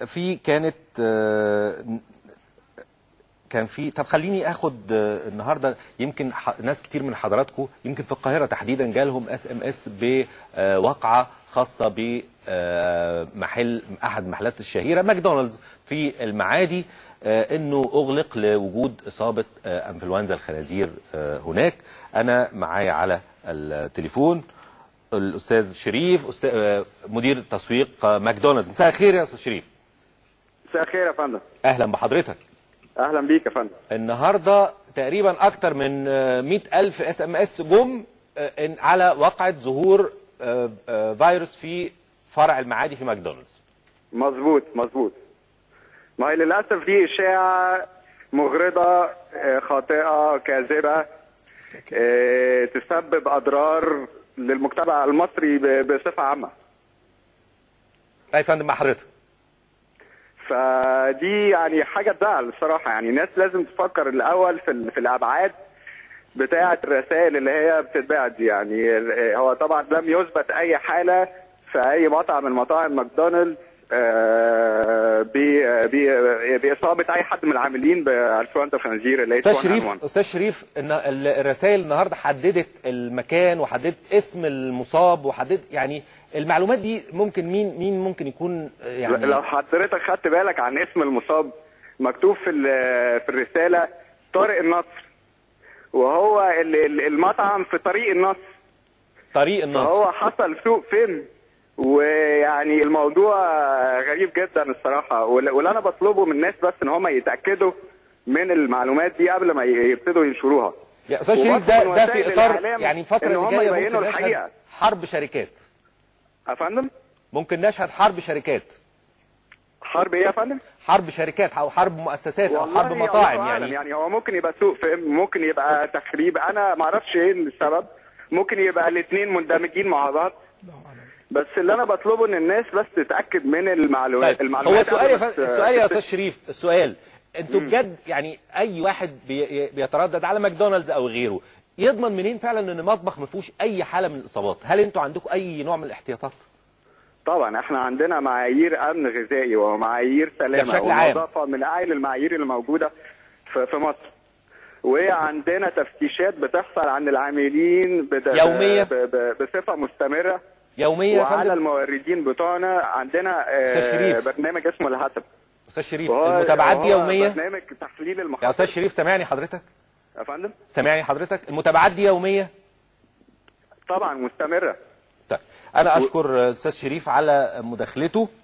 في كانت آه، كان في طب خليني اخد آه، النهارده يمكن ح- ناس كتير من حضراتكم يمكن في القاهره تحديدا جالهم اس ام اس بواقعه خاصه بمحل احد المحلات الشهيره ماكدونالدز في المعادي آه، انه اغلق لوجود اصابه آه، انفلونزا الخنازير آه، هناك انا معايا على التليفون الاستاذ شريف أستاذ آه، مدير تسويق آه، ماكدونالدز مساء الخير يا استاذ شريف مساء الخير يا فندم اهلا بحضرتك اهلا بيك يا فندم النهارده تقريبا اكتر من مئة ألف اس ام اس جم آه، إن- على واقعة ظهور آه، آه، فيروس في فرع المعادي في ماكدونالدز مظبوط مظبوط ما هي للاسف دي اشاعه مغرضه آه، خاطئه كاذبه آه، تسبب اضرار للمجتمع المصري ب- بصفه عامه أي يا فندم مع حضرتك فدي يعني حاجه تزعل الصراحه يعني الناس لازم تفكر الاول في ال- في الابعاد بتاعه الرسائل اللي هي بتتباع دي يعني ال- هو طبعا لم يثبت اي حاله في اي مطعم من مطاعم ماكدونالدز آه، ب- ب- باصابه اي حد من العاملين بانفلونزا الخنازير اللي هي استاذ H1N1. شريف استاذ شريف إن ال- الرسائل النهارده حددت المكان وحددت اسم المصاب وحددت يعني المعلومات دي ممكن مين مين ممكن يكون آه، يعني لو حضرتك خدت بالك عن اسم المصاب مكتوب في ال- في الرساله طارق النصر وهو ال- ال- المطعم في طريق النصر طريق النصر فهو حصل سوء فهم ويعني الموضوع غريب جدا الصراحه وال- واللي انا بطلبه من الناس بس ان هم يتاكدوا من المعلومات دي قبل ما ي- يبتدوا ينشروها يا استاذ شريف ده وبطلب ده من في وسائل اطار الإعلام يعني الفتره إن اللي هم جايه يبينوا ممكن الحقيقة. نشهد حرب شركات يا فندم ممكن نشهد حرب شركات حرب ايه يا فندم؟ حرب شركات او حرب مؤسسات او والله حرب الله مطاعم أعلم. يعني يعني هو ممكن يبقى سوء فهم ممكن يبقى تخريب انا ما اعرفش ايه السبب ممكن يبقى الاثنين مندمجين مع بعض بس اللي انا بطلبه ان الناس بس تتاكد من المعلومات طيب المعلومات هو السؤال يا قبل ما فندم ت- السؤال يا تكتشف. استاذ شريف السؤال انتوا بجد يعني اي واحد بي بيتردد على ماكدونالدز او غيره يضمن منين فعلا ان مطبخ ما فيهوش اي حاله من الاصابات هل انتوا عندكم اي نوع من الاحتياطات طبعا احنا عندنا معايير امن غذائي ومعايير سلامه بشكل عام. ونظافه من اعلى المعايير اللي موجوده في, في مصر وعندنا تفتيشات بتحصل عن العاملين بد... يومية؟ ب... ب... بصفه مستمره يوميا يا وعلى فندم الموردين بتوعنا عندنا أستاذ شريف. آه برنامج اسمه الهتف استاذ شريف وهو- المتابعات دي وهو يوميه برنامج تحليل يا المخاطر استاذ شريف سامعني حضرتك يا فندم سامعني حضرتك المتابعات دي يوميه طبعا مستمره طيب انا اشكر استاذ شريف على مداخلته